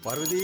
பார்வதி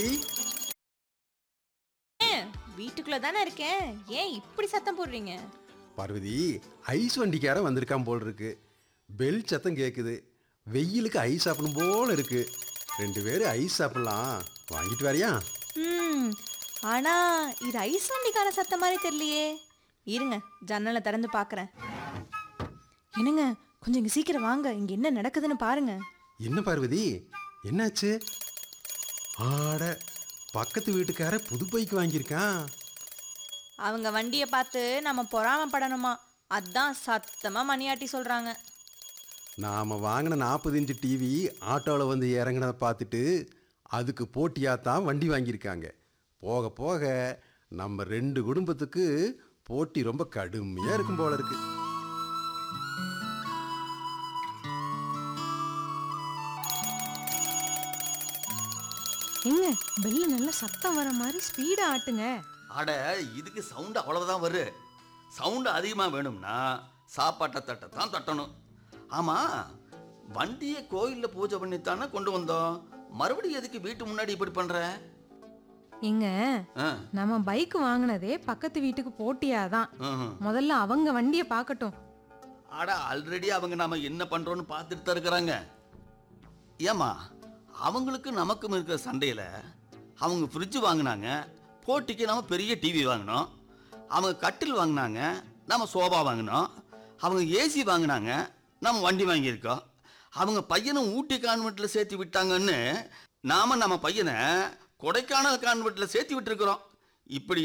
வீட்டுக்குள்ள தானே இருக்கேன் ஏன் இப்படி சத்தம் போடுறீங்க பார்வதி ஐஸ் வண்டிக்காரன் வந்திருக்கான் போல் இருக்கு பெல் சத்தம் கேட்குது வெயிலுக்கு ஐஸ் சாப்பிடணும் போல இருக்கு ரெண்டு பேரும் ஐஸ் சாப்பிடலாம் வாங்கிட்டு வரியா ம் ஆனா இது ஐஸ் வண்டிக்கார சத்தம் மாதிரி தெரியலையே இருங்க ஜன்னலை திறந்து பார்க்கறேன் என்னங்க கொஞ்சம் இங்க சீக்கிரம் வாங்க இங்க என்ன நடக்குதுன்னு பாருங்க என்ன பார்வதி என்னாச்சு ஆட பக்கத்து வீட்டுக்கார புது பைக் வாங்கியிருக்கான் அவங்க வண்டியை பார்த்து நம்ம பொறாமப்படணுமா அதான் சத்தமா மணியாட்டி சொல்றாங்க நாம் வாங்கின நாற்பது இன்ச்சு டிவி ஆட்டோவில் வந்து இறங்கினதை பார்த்துட்டு அதுக்கு போட்டியாக தான் வண்டி வாங்கியிருக்காங்க போக போக நம்ம ரெண்டு குடும்பத்துக்கு போட்டி ரொம்ப கடுமையாக இருக்கும் போல இருக்கு எங்க பெல்லு நல்லா சத்தம் வர மாதிரி ஸ்பீடா ஆட்டுங்க அட இதுக்கு சவுண்டு அவ்வளவுதான் வரும் சவுண்டு அதிகமாக வேணும்னா சாப்பாட்டை தட்டை தான் தட்டணும் ஆமாம் வண்டியை கோயிலில் பூஜை பண்ணித்தானே கொண்டு வந்தோம் மறுபடியும் எதுக்கு வீட்டு முன்னாடி இப்படி பண்ணுற எங்க ஆ நம்ம பைக் வாங்கினதே பக்கத்து வீட்டுக்கு போட்டியாதான் ம்ஹும். முதல்ல அவங்க வண்டியை பார்க்கட்டும் அட ஆல்ரெடி அவங்க நாம என்ன பண்ணுறோன்னு பார்த்துட்டு தான் இருக்கிறாங்க ஏம்மா அவங்களுக்கு நமக்கும் இருக்கிற சண்டையில் அவங்க ஃப்ரிட்ஜ் வாங்கினாங்க போட்டிக்கு நம்ம பெரிய டிவி வாங்கினோம் அவங்க கட்டில் வாங்கினாங்க நம்ம சோபா வாங்கினோம் அவங்க ஏசி வாங்கினாங்க நம்ம வண்டி வாங்கியிருக்கோம் அவங்க பையனை ஊட்டி கான்வெண்ட்டில் சேர்த்து விட்டாங்கன்னு நாம நம்ம பையனை கொடைக்கானல் கான்வெண்ட்டில் சேர்த்து விட்டுருக்குறோம் இப்படி